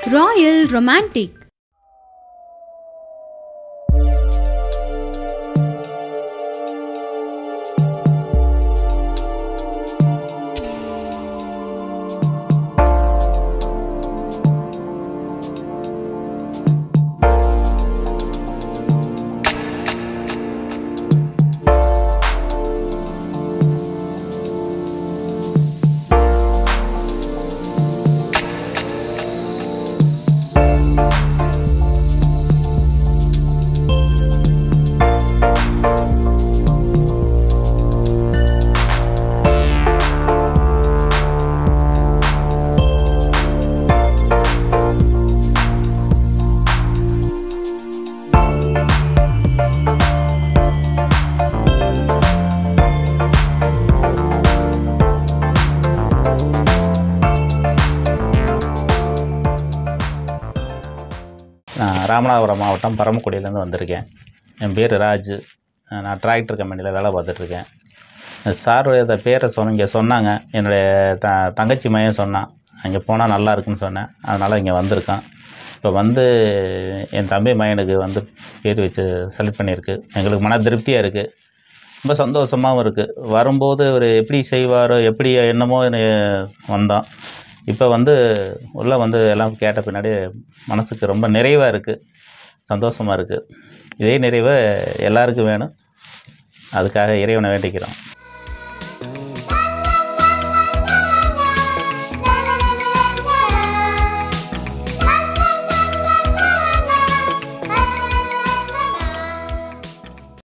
Royal Romantic நான் ராமநாதபுரம் மாவட்டம் பரமக்குடியிலேருந்து வந்திருக்கேன் என் பேர் ராஜு நான் டிராக்டர் கம்பெனியில் வேலை பார்த்துட்ருக்கேன் சாருடைய இந்த பேரை சொன்ன இங்கே சொன்னாங்க என்னுடைய த தங்கச்சி மையம் சொன்னான் அங்கே போனால் நல்லா இருக்குன்னு சொன்னேன் அதனால் இங்கே வந்திருக்கேன் இப்போ வந்து என் தம்பி மையனுக்கு வந்து பேர் வச்சு செலக்ட் பண்ணியிருக்கு எங்களுக்கு மன திருப்தியாக இருக்குது ரொம்ப சந்தோஷமாகவும் இருக்குது வரும்போது ஒரு எப்படி செய்வாரோ எப்படி என்னமோ வந்தோம் இப்போ வந்து உள்ளே வந்து எல்லாம் கேட்ட பின்னாடி மனசுக்கு ரொம்ப நிறைவாக இருக்குது சந்தோஷமாக இருக்குது இதே நிறைவை எல்லாருக்கும் வேணும் அதுக்காக இறைவனை வேண்டிக்கிறோம்